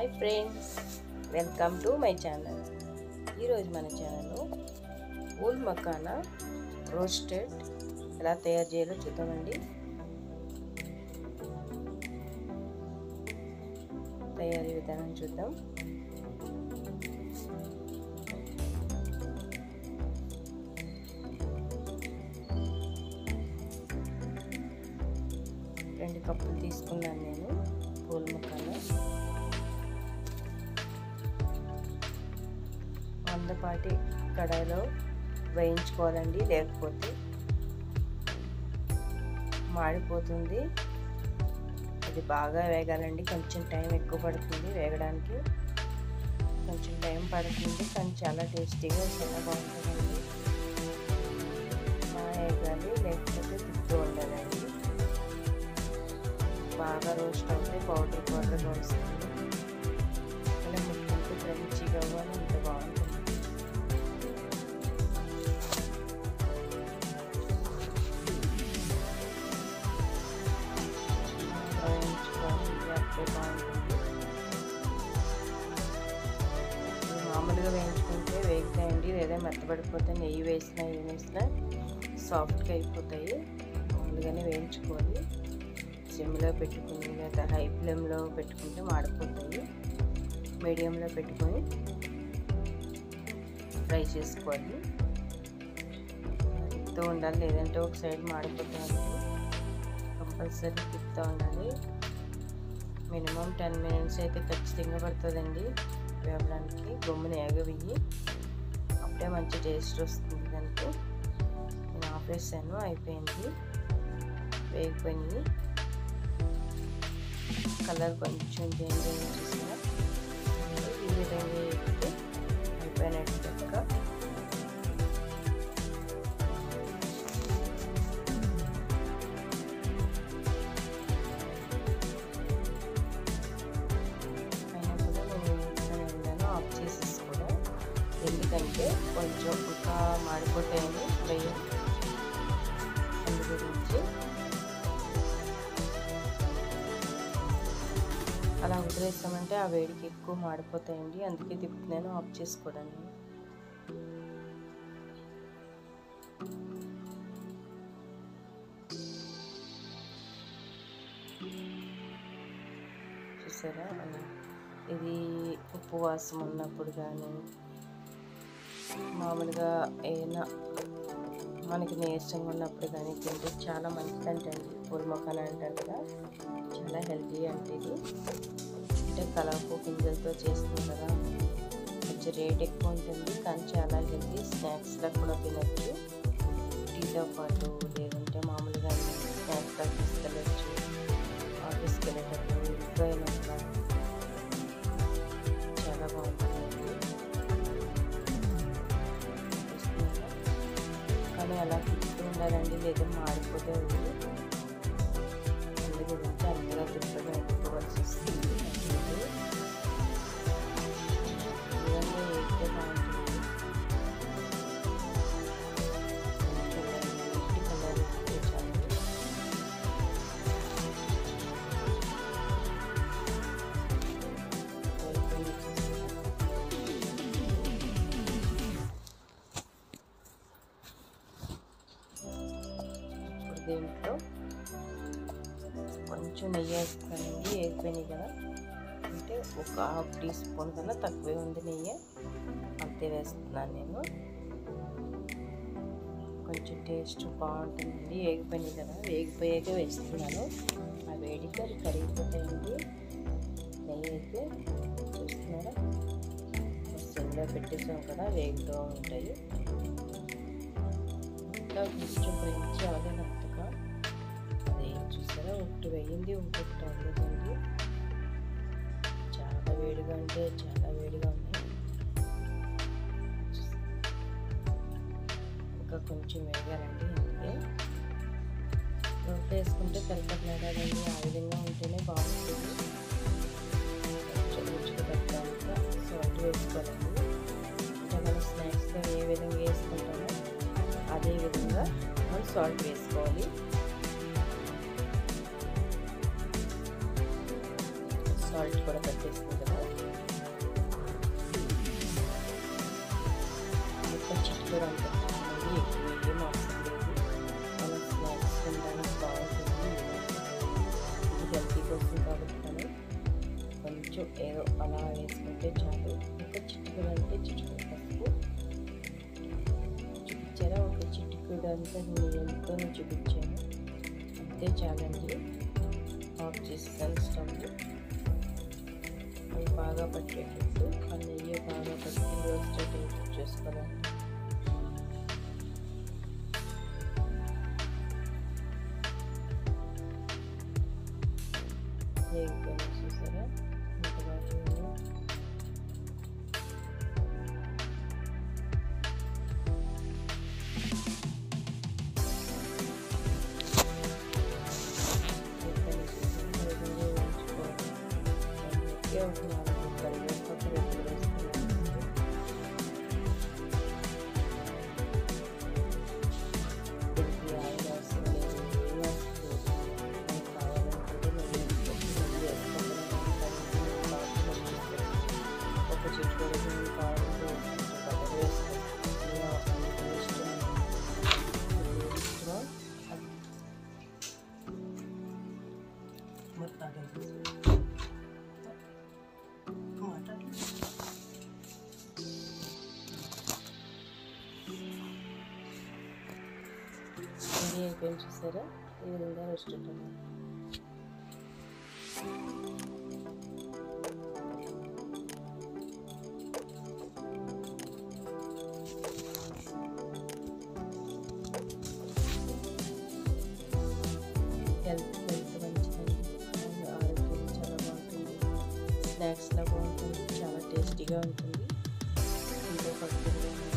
hi friends welcome to my channel ఈరోజు మన ఛానల్లో పూల్ మకానా రోస్టెడ్ ఎలా తయారు చేయాలో చూద్దామండి తయారీ విధానం చూద్దాం రెండు కప్పులు తీసుకున్నాను నేను పూల ముక్కలు మందపాటి కడాయిలో వేయించుకోవాలండి లేకపోతే మాడిపోతుంది అది బాగా వేగాలండి కొంచెం టైం ఎక్కువ పడుతుంది వేగడానికి కొంచెం టైం పడుతుంది కానీ చాలా టేస్టీగా చాలా బాగుంటుందండి బాగా వేగాలి లేకపోతే తిప్పుతూ ఉండాలండి బాగా రోస్ట్ అవుతే పౌడర్ పౌడర్గా వస్తుంది ఇలా ముట్టుకుంటూ క్రంచీగా అవ్వాలి అంత బాగుంటుంది వేయించుకోవాలి అప్పుడే బాగుంటుంది మామూలుగా వేయించుకుంటే వేగుతాయండి లేదా మెత్తబడిపోతే నెయ్యి వేసినా ఏం వేసినా సాఫ్ట్గా అయిపోతాయి మామూలుగానే వేయించుకోవాలి సిమ్లో పెట్టుకుని లేదా హై ఫ్లేమ్లో పెట్టుకుంటే మాడిపోతాయి మీడియంలో పెట్టుకొని ఫ్రై చేసుకోవాలి తిప్పుతూ ఉండాలి లేదంటే ఒక సైడ్ మాడిపోతుంది కంపల్సరీ తిప్పుతూ ఉండాలి మినిమం టెన్ మినిట్స్ అయితే ఖచ్చితంగా పడుతుందండి వేపడానికి గమ్మున ఏగవియ్యి అప్పుడే మంచి టేస్ట్ వస్తుంది దానికి నేను ఆఫ్ వేసాను అయిపోయింది వేగిపోయినాయి కలర్ కొంచెం చేంజ్ అయ్యి చూసినా ఈ విధంగా వేగితే అయిపోయినట్టు లెక్క అయినా కూడా నేను వేసుకొని ఉండాను ఆఫ్ చేసేసి కూడా ఎందుకంటే కొంచెం ఇంకా మాడిపోతాయని ఫ్రై అందు గురించి అలా వదిలేస్తామంటే ఆ వేడికి ఎక్కువ మాడిపోతాయండి అందుకే తిప్పుతున్నాను ఆఫ్ చేసుకోవడానికి చూసారా అలా ఇది ఉపవాసం ఉన్నప్పుడు కానీ మామూలుగా ఏదైనా మనకి నీరసంగా ఉన్నప్పుడు కానీ తింటే చాలా మంచిదంటండి పూల మొక్కలు అంటారు కదా చాలా హెల్తీ అంటే ఇది అంటే కలర్పు గింజలతో చేస్తుంది కదా కొంచెం రేట్ ఎక్కువ ఉంటుంది కానీ చాలా హెల్తీ స్నాక్స్లో కూడా తినచ్చు టీతో పాటు లేదంటే మామూలుగా స్నాక్స్లో తీసుకెళ్ళచ్చు ఆఫీస్కి వెళ్ళేటప్పుడు ఇంట్లో అయినాక చాలా బాగుంటుంది కానీ అలా తిప్పుతూ ఉండాలండి లేదా మాడిపోతే అందు గురించి అంతగా తిప్పగా పెట్టుకోవాల్సి వస్తుంది ఇవన్నీ వేస్తే బాగుంటుంది నీటి కలర్ ఇస్తే చాలు ఇప్పుడు దీంట్లో కొంచెం నెయ్యి వేస్తానండి వేగిపోయినాయి కదా అంటే ఒక హాఫ్ టీ స్పూన్ కన్నా తక్కువే ఉంది నెయ్యి అంతే వేస్తున్నాను నేను కొంచెం టేస్ట్ బాగుంటుందండి వేగిపోయినాయి కదా వేగిపోయాక వేస్తున్నాను ఆ వేడికి అది కరిగిపోతాయండి నెయ్యి అయితే చూస్తున్నారా సిమ్లో పెట్టేసాం కదా వేగుతూ ఉంటాయి ఇంకా కొంచెం ఫ్రెంచ్ అవ్వలేనంతగా అది చూసారా ఒకటి వేయింది ఇంకొకటి అవ్వలేదండి చాలా వేడిగా అంటే చాలా వేడిగా ఉన్నాయి ఇంకా కొంచెం వేగాలండి అందుకే రొట్టె వేసుకుంటే కలపట్లేదండి ఆ విధంగా ఉంటేనే బాగుంటుంది కొంచెం రుచికి తగ్గంత సాల్ట్ వేసుకోవాలండి ఇంకా మనం స్నాక్స్గా ఏ విధంగా వేసుకుంటామో అదే విధంగా మనం సాల్ట్ వేసుకోవాలి సాల్ట్ కూడా పట్టేస్తుంది కదా ఒక చిట్టుకూర అంత ఎక్కువ ఏం అవసరం లేదు మనం స్నాక్స్ తినడానికి బాగుంటుంది ఇది హెల్తీ కోసం కాబట్టి మనం కొంచెం ఏదో అలా వేసుకుంటే చాలు ఒక చిట్టుకూర అంటే చిట్టుకూర పసుపు చూపించారా ఒక చిట్టుకూర అంతా నేను ఎంతో చూపించాను అంతే చాలండి ఆఫ్ చేస్తాను స్టవ్ అవి బాగా పట్టేటట్టు ఆ నెయ్యి బాగా పట్టి రోస్టెడ్ చేసుకోవాలి వేగిపోయినా చూసారా ఎంత బాగా ఒక చెట్టు కావాలంటే బటర్ వేసుకోవచ్చు ఇది అయిపోయింది చూసారా ఈ విధంగా రోస్ట్ హెల్త్ హెల్త్ మంచిదండి అండ్ ఆరోగ్యం చాలా బాగుంటుంది స్నాక్స్లో బాగుంటుంది చాలా టేస్టీగా ఉంటుంది ఇంట్లో పడుతుంది